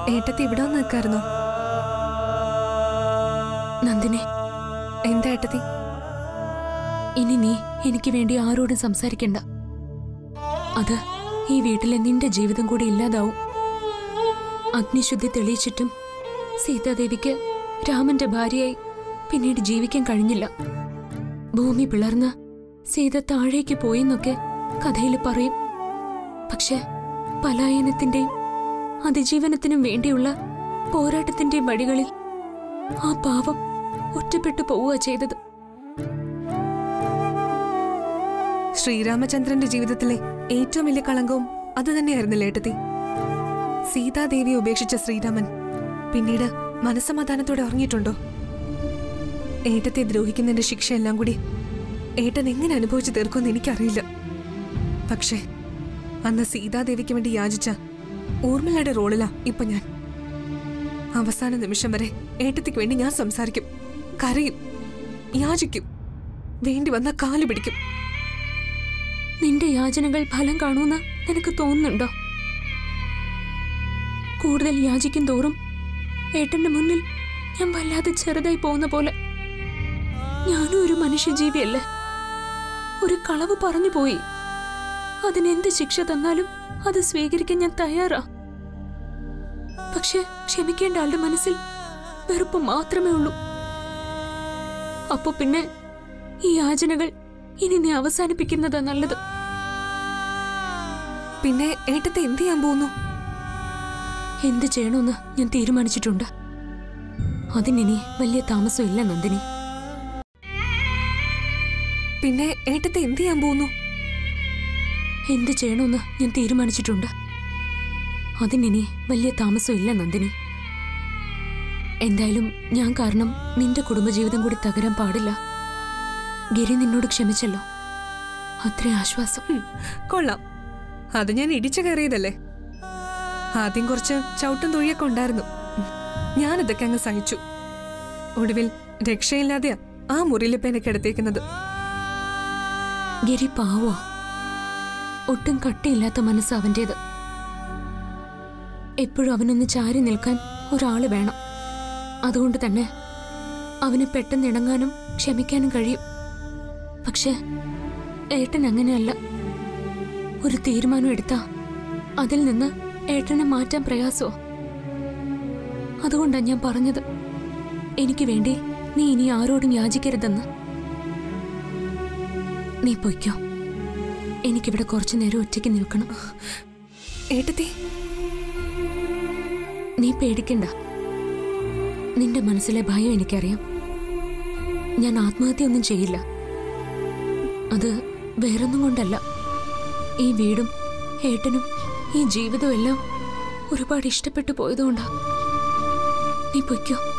ഏട്ടത്തി ഇവിടെ വന്ന് നിൽക്കായിരുന്നോ നന്ദിനി എന്താ ഏട്ടത്തി ഇനി നീ എനിക്ക് വേണ്ടി ആരോടും സംസാരിക്കണ്ട അത് ഈ വീട്ടിലെ നിന്റെ ജീവിതം കൂടി ഇല്ലാതാവും അഗ്നിശുദ്ധി തെളിയിച്ചിട്ടും സീതാദേവിക്ക് രാമന്റെ ഭാര്യയായി പിന്നീട് ജീവിക്കാൻ കഴിഞ്ഞില്ല ഭൂമി പിളർന്ന് സീത താഴേക്ക് പോയെന്നൊക്കെ കഥയിൽ പറയും പക്ഷെ പലായനത്തിന്റെയും അതിജീവനത്തിനും വേണ്ടിയുള്ള പോരാട്ടത്തിന്റെയും വഴികളിൽ ആ പാവം ഒറ്റപ്പെട്ടു പോവുക ചെയ്തത് ശ്രീരാമചന്ദ്രന്റെ ജീവിതത്തിലെ ഏറ്റവും വലിയ കളങ്കവും അത് തന്നെയായിരുന്നില്ല ഏട്ടത്തി സീതാദേവിയെ ഉപേക്ഷിച്ച ശ്രീരാമൻ പിന്നീട് മനസ്സമാധാനത്തോടെ ഉറങ്ങിയിട്ടുണ്ടോ ഏട്ടത്തെ ദ്രോഹിക്കുന്നതിന്റെ ശിക്ഷയെല്ലാം കൂടി ഏട്ടൻ എങ്ങനെ അനുഭവിച്ചു തീർക്കുമെന്ന് എനിക്കറിയില്ല പക്ഷേ അന്ന് സീതാദേവിക്ക് വേണ്ടി യാചിച്ച ഊർമിളയുടെ റോളിലാ ഇപ്പൊ ഞാൻ അവസാന നിമിഷം വരെ ഏട്ടത്തിക്ക് വേണ്ടി ഞാൻ സംസാരിക്കും കരയും യാചിക്കും വേണ്ടി വന്ന കാല് പിടിക്കും നിന്റെ യാചനകൾ ഫലം കാണുമെന്ന് നിനക്ക് തോന്നുന്നുണ്ടോ കൂടുതൽ യാചിക്കും തോറും ഏട്ടന്റെ മുന്നിൽ ഞാൻ വല്ലാതെ ചെറുതായി പോകുന്ന പോലെ ഞാനും ഒരു മനുഷ്യജീവിയല്ലേ ഒരു കളവ് പറഞ്ഞു പോയി അതിനെന്ത് ശിക്ഷ തന്നാലും അത് സ്വീകരിക്കാൻ ഞാൻ തയ്യാറാ പക്ഷെ ക്ഷമിക്കേണ്ട ആളുടെ മനസ്സിൽ വെറുപ്പ് മാത്രമേ ഉള്ളൂ അപ്പൊ പിന്നെ ഈ യാചനകൾ ഇനി നീ അവസാനിപ്പിക്കുന്നതാ നല്ലത് പിന്നെ ഏട്ടത്തെ എന്ത് ചെയ്യാൻ പോകുന്നു എന്ത് ചെയ്യണമെന്ന് ഞാൻ തീരുമാനിച്ചിട്ടുണ്ട് അതിനിനി വലിയ താമസമില്ല നന്ദിനി പിന്നെ ഏട്ടത്തെ എന്ത് ചെയ്യാൻ പോകുന്നു എന്ത് ചെയ്യണമെന്ന് ഞാൻ തീരുമാനിച്ചിട്ടുണ്ട് അതിനിനി വലിയ താമസമില്ല നന്ദിനി എന്തായാലും ഞാൻ കാരണം നിന്റെ കുടുംബജീവിതം കൂടി തകരാൻ പാടില്ല ഗിരി നിന്നോട് ക്ഷമിച്ചല്ലോ അത്ര ആശ്വാസം ഹും, കൊള്ളാം അത് ഞാൻ ഇടിച്ചു കയറിയതല്ലേ ആദ്യം കുറച്ച് ചവിട്ടും തൊഴിയൊക്കെ ഉണ്ടായിരുന്നു ഉം, ഞാനിതൊക്കെ അങ്ങ് സഹിച്ചു ഒടുവിൽ രക്ഷയില്ലാതെയാ ആ മുറിയിലിപ്പ എന്നെ കിടത്തിയേക്കുന്നത് ഗിരി പാവോ ഒട്ടും കട്ടിയില്ലാത്ത മനസ്സ് അവന്റേത് എപ്പോഴും അവനൊന്ന് ചാരി നിൽക്കാൻ ഒരാള് വേണം അതുകൊണ്ട് തന്നെ അവന് പെട്ടെന്ന് ഇണങ്ങാനും ക്ഷമിക്കാനും കഴിയും പക്ഷെ ഏട്ടൻ അങ്ങനെയല്ല ഒരു തീരുമാനം എടുത്താ അതിൽ നിന്ന് ഏട്ടനെ മാറ്റാൻ പ്രയാസോ അതുകൊണ്ടാണ് ഞാൻ പറഞ്ഞത് എനിക്ക് വേണ്ടി നീ ഇനി ആരോടും യാചിക്കരുതെന്ന് നീ പൊയ്ക്കോ എനിക്കിവിടെ കുറച്ചു നേരം ഒറ്റയ്ക്ക് നിൽക്കണം ഏട്ടത്തി നീ പേടിക്കണ്ട നിന്റെ മനസ്സിലെ ഭയം എനിക്കറിയാം ഞാൻ ആത്മഹത്യ ഒന്നും ചെയ്യില്ല അത് വേറൊന്നും കൊണ്ടല്ല ഈ വീടും ഏട്ടനും ഈ ജീവിതവും എല്ലാം ഒരുപാട് ഇഷ്ടപ്പെട്ടു പോയതുകൊണ്ടാ നീ പൊയ്ക്കോ